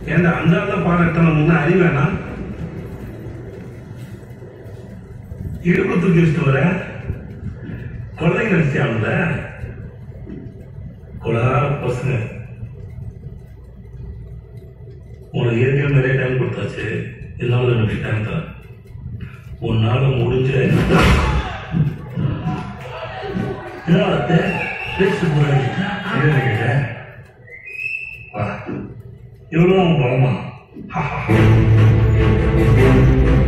ஏன்டா அந்த ஆள பாராட்டன முன்ன அறிவேனா இடுப்பு தூக்கி வச்சுட்டு வர கொள்ளை நினைச்சியாமல கொலகார பசங்க உனக்கு ஏற்கனவே நிறைய டைம் கொடுத்தாச்சு எல்லாம் எனக்கு டைம் தான் உன்னால முடிஞ்ச என்னத்தை பேச்சு போறாங்க வா இவ்வளவு பலமா